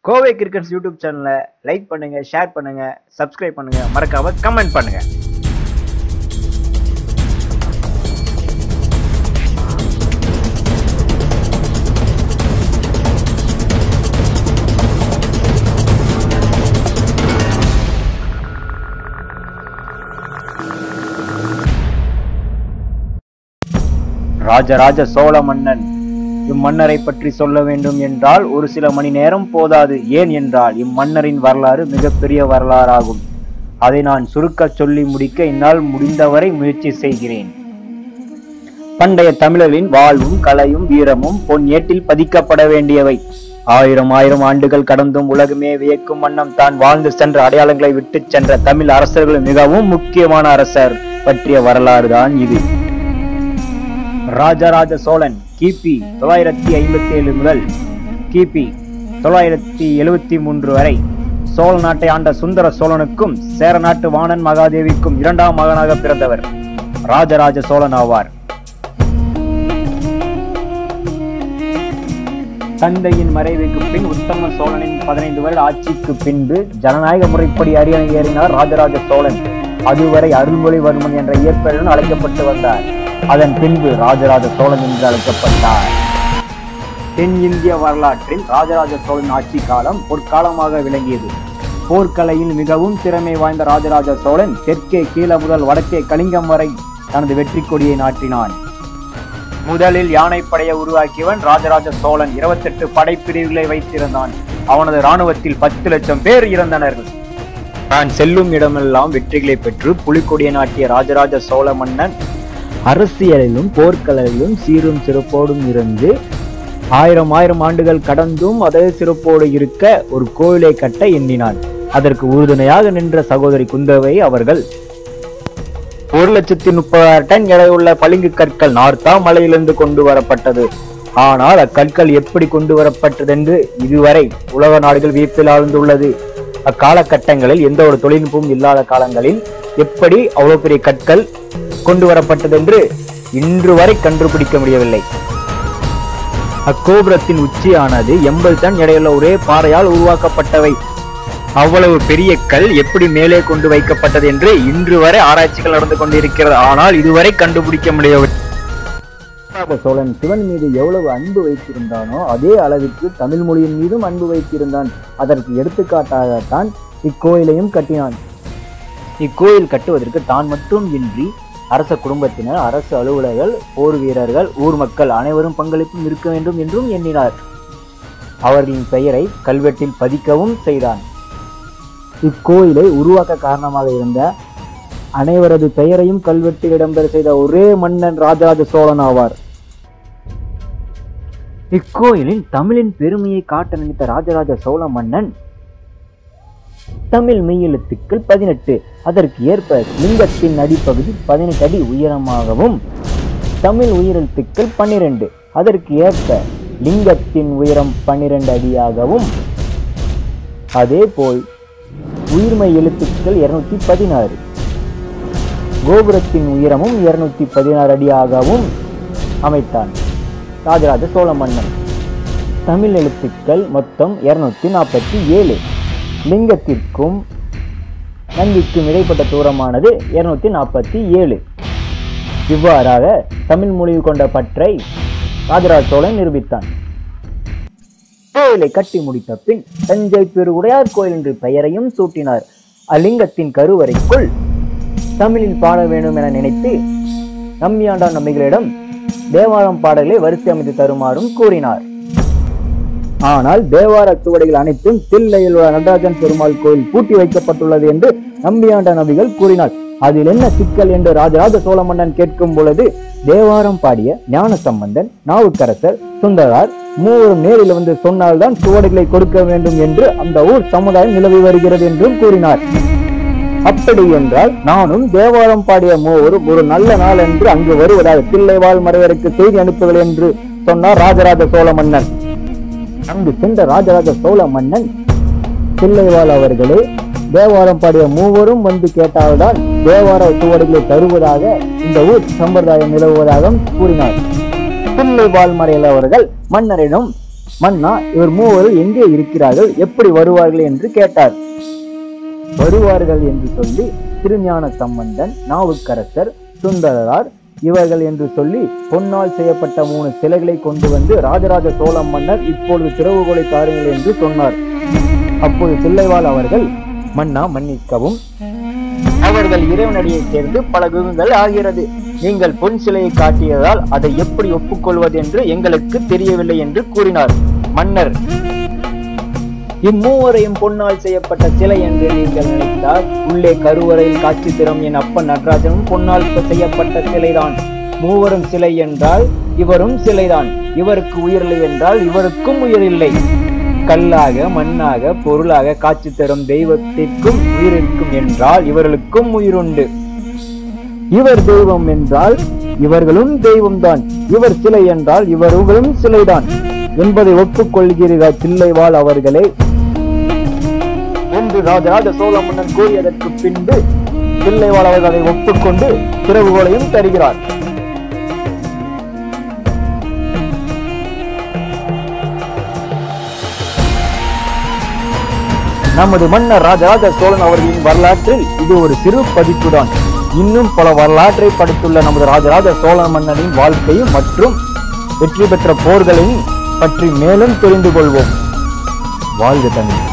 Kovai crickets YouTube சேனலை like பண்ணுங்க share பண்ணுங்க சப்ஸ்கிரைப் பண்ணுங்க மறக்காம கமெண்ட் பண்ணுங்க ராஜராஜ சோழ மன்னன் இம்மன்னரை பற்றி சொல்ல வேண்டும் என்றால் ஒரு சில மணி நேரம் போதாது ஏன் என்றால் இம்மன்னரின் வரலாறு மிகப்பெரிய வரலாறாகும் அதை நான் சுருக்க சொல்லி முடிக்க என்னால் முடிந்தவரை முயற்சி செய்கிறேன் பண்டைய தமிழரின் வாழ்வும் கலையும் வீரமும் பொன் ஏட்டில் பதிக்கப்பட வேண்டியவை ஆயிரம் ஆயிரம் ஆண்டுகள் கடந்தும் உலகமே வியக்கும் வண்ணம் தான் வாழ்ந்து சென்ற அடையாளங்களை விட்டுச் சென்ற தமிழ் அரசர்கள் மிகவும் முக்கியமான அரசர் பற்றிய வரலாறு தான் இது ராஜராஜ சோழன் கிபி தொள்ளாயிரத்தி ஐம்பத்தி ஏழு முதல் கிபி தொள்ளாயிரத்தி எழுவத்தி மூன்று வரை சோழ நாட்டை ஆண்ட சுந்தர சோழனுக்கும் சேர நாட்டு வாணன் மகாதேவிக்கும் இரண்டாம் மகனாக பிறந்தவர் ராஜராஜ சோழன் ஆவார் தந்தையின் மறைவுக்கு பின் உத்தம சோழனின் பதினைந்து வருட ஆட்சிக்கு பின்பு ஜனநாயக முறைப்படி அரியணை ஏறினார் ராஜராஜ சோழன் அதுவரை அருள்மொழிவர்மன் என்ற இயற்பெயருடன் அழைக்கப்பட்டு வந்தார் அதன் பின்பு ராஜராஜ சோழன் என்று அழைக்கப்பட்டார் தென் இந்திய வரலாற்றில் ராஜராஜ சோழன் ஆட்சி காலம் பொற்காலமாக விளங்கியது போர்க்கலையில் மிகவும் திறமை வாய்ந்த ராஜராஜ சோழன் தெற்கே கீழ முதல் வடக்கே கலிங்கம் வரை தனது வெற்றி கொடியை நாட்டினான் முதலில் யானைப்படையை உருவாக்கியவன் ராஜராஜ சோழன் இருபத்தெட்டு படைப்பிரிவுகளை வைத்திருந்தான் அவனது ராணுவத்தில் பத்து லட்சம் பேர் இறந்தனர்கள் தான் செல்லும் இடமெல்லாம் வெற்றிகளை பெற்று புலிக்கொடியை நாட்டிய ராஜராஜ சோழ மன்னன் அரசியலிலும் போர்க்கலையிலும் சீரும் சிறப்போடும் இருந்து ஆயிரம் ஆயிரம் ஆண்டுகள் கடந்தும் அதே சிறப்போடு இருக்க ஒரு கோயிலை கட்ட எண்ணினான் அதற்கு உறுதுணையாக நின்ற சகோதரி குந்தவை அவர்கள் ஒரு லட்சத்தி முப்பதாயிரம் டன் எடையுள்ள பளிங்கு கற்கள் நார்த்தா மலையிலிருந்து கொண்டு வரப்பட்டது ஆனால் அக்கற்கள் எப்படி கொண்டு வரப்பட்டது என்று இதுவரை உலக நாடுகள் வியப்பில் ஆழ்ந்துள்ளது அக்காலகட்டங்களில் எந்த ஒரு தொழில்நுட்பமும் இல்லாத காலங்களில் எப்படி அவ்வளவு பெரிய கற்கள் கொண்டு வரப்பட்டது என்று இன்று வரை கண்டுபிடிக்க முடியவில்லை அக்கோபுரத்தின் உச்சியானது எண்பது டன் எடையுள்ள ஒரே பாறையால் உருவாக்கப்பட்டவை அவ்வளவு பெரிய கல் எப்படி மேலே கொண்டு வைக்கப்பட்டது என்று இன்று வரை ஆராய்ச்சிகள் நடந்து கொண்டிருக்கிறது ஆனால் இதுவரை கண்டுபிடிக்க முடியவில்லை ராஜராஜ சோழன் சிவன் மீது எவ்வளவு அன்பு வைத்திருந்தானோ அதே அளவிற்கு தமிழ் மொழியின் மீதும் அன்பு வைத்திருந்தான் அதற்கு எடுத்துக்காட்டாகத்தான் இக்கோயிலையும் கட்டினான் இக்கோயில் கட்டுவதற்கு தான் மட்டும் இன்றி அரச குடும்பத்தினர் அரசு அலுவலர்கள் போர் வீரர்கள் ஊர் மக்கள் அனைவரும் பங்களிப்பும் இருக்க வேண்டும் என்றும் எண்ணினார் அவர்களின் பெயரை கல்வெட்டில் பதிக்கவும் செய்தான் இக்கோயிலை உருவாக்க காரணமாக இருந்த அனைவரது பெயரையும் கல்வெட்டில் இடம்பெற செய்த ஒரே மன்னன் ராஜராஜ சோழன் ஆவார் இக்கோயிலில் தமிழின் பெருமையை காட்ட நினைத்த ராஜராஜ சோழ மன்னன் தமிழ் மெய்யெழுத்துக்கள் பதினெட்டு அதற்கு ஏற்ப லிங்கத்தின் அடிப்பகுதி பதினெட்டு அடி உயரமாகவும் தமிழ் உயிரெழுத்துக்கள் பன்னிரண்டு அதற்கு ஏற்ப லிங்கத்தின் உயரம் பன்னிரண்டு அடியாகவும் அதேபோல் உயிர்மை எழுத்துக்கள் இருநூத்தி பதினாறு கோபுரத்தின் உயரமும் இருநூத்தி பதினாறு அடியாகவும் அமைத்தான் ராஜராஜ சோழ மன்னன் தமிழ் எழுத்துக்கள் மொத்தம் இருநூத்தி நாற்பத்தி ஏழு லிங்கத்திற்கும் நந்திக்கும் இடைப்பட்ட தூரமானது இருநூத்தி நாற்பத்தி ஏழு இவ்வாறாக தமிழ் மொழி கொண்ட பற்றை ராஜராஜ சோழன் நிரூபித்தான் கோயிலை கட்டி முடித்த பின் தஞ்சை பெருவுடையார் கோயில் என்று பெயரையும் சூட்டினார் அலிங்கத்தின் கருவறைக்குள் தமிழில் பாட வேண்டும் என நினைத்து நம்பியாண்டான் நம்பிகளிடம் தேவாரம் பாடல்களை வரிசை அமைத்து தருமாறும் கூறினார் ஆனால் தேவார சுவடிகள் அனைத்தும் தில்லையில் உள்ள நடராஜன் பெருமாள் கோயில் பூட்டி வைக்கப்பட்டுள்ளது என்று நம்பியாண்ட நபிகள் கூறினார் அதில் என்ன சிக்கல் என்று ராஜராஜ சோழ மன்னன் கேட்கும் பொழுது தேவாரம் பாடிய ஞான சம்பந்தன் நாவுக்கரசர் சுந்தரார் மூவரும் நேரில் வந்து சொன்னால்தான் சுவடுகளை கொடுக்க வேண்டும் என்று அந்த ஊர் சமுதாயம் நிலவி வருகிறது என்றும் கூறினார் அப்படி என்றால் நானும் தேவாரம் பாடிய மூவரும் ஒரு நல்ல நாள் என்று அங்கு வருவதாக தில்லைவாழ் மறைவருக்கு செய்தி அனுப்புகள் என்று சொன்னார் ராஜராஜ சோழ மன்னன் அங்கு சென்ற ராஜராஜ சோழ மன்னன் தில்லைவாழ் அவர்களே தேவாரம் பாடிய மூவரும் வந்து கேட்டால்தான் தேவார சுவடுகளை தருவதாக இந்த ஊர் சம்பிரதாயம் நிலவுவதாக கூறினார் தில்லைவாழ் மறையல் அவர்கள் மன்னரிடம் மன்னா இவர் மூவரும் எங்கே இருக்கிறார்கள் எப்படி வருவார்கள் என்று கேட்டார் வருவார்கள் என்று சொல்லி திருஞான சம்பந்தன் நாவுக்கரசர் சுந்தரரார் இவர்கள் என்று சொல்லி பொன்னால் செய்யப்பட்ட மூணு சிலைகளை கொண்டு வந்து ராஜராஜ சோழ மன்னர் இப்பொழுது திறவுகோலை தாருங்கள் என்று சொன்னார் அப்போது தில்லைவாள் அவர்கள் மன்னா மன்னிக்கவும் அவர்கள் இறைவனடியை சேர்ந்து பல யுகங்கள் ஆகிறது நீங்கள் பொன் சிலையை காட்டியதால் அதை எப்படி ஒப்புக்கொள்வது என்று எங்களுக்கு தெரியவில்லை என்று கூறினார் மன்னர் இம்மூவரையும் பொன்னால் செய்யப்பட்ட சிலை என்று நீங்கள் நினைத்தால் உள்ளே கருவறையில் காட்சி தரும் என் அப்பன் நடராஜனும் பொன்னால் செய்யப்பட்ட சிலைதான் மூவரும் சிலை என்றால் இவரும் சிலைதான் இவருக்கு உயிரில்லை என்றால் இவருக்கும் உயிரில்லை கல்லாக மண்ணாக பொருளாக காட்சி தரும் தெய்வத்திற்கும் உயிர் இருக்கும் என்றால் இவர்களுக்கும் உயிருண்டு இவர் தெய்வம் என்றால் இவர்களும் தெய்வம்தான் இவர் சிலை என்றால் இவர்களும் சிலைதான் என்பதை ஒப்புக்கொள்கிறீர்கள் தில்லைவாள் அவர்களே என்று ராஜராஜ சோழ மன்னன் கூறியதற்கு பின்பு தில்லைவாள் அவர்கள் அதை ஒப்புக்கொண்டு திறவுகோலையும் தருகிறார் நமது மன்னர் ராஜராஜ சோழன் அவர்களின் வரலாற்றில் இது ஒரு சிறு பதிப்புதான் இன்னும் பல வரலாற்றை படைத்துள்ள நமது ராஜராஜ சோழ மன்னனின் வாழ்க்கையும் மற்றும் வெற்றி பெற்ற போர்களையும் பற்றி மேலும் தெரிந்து கொள்வோம் வாழ்க தமிழ்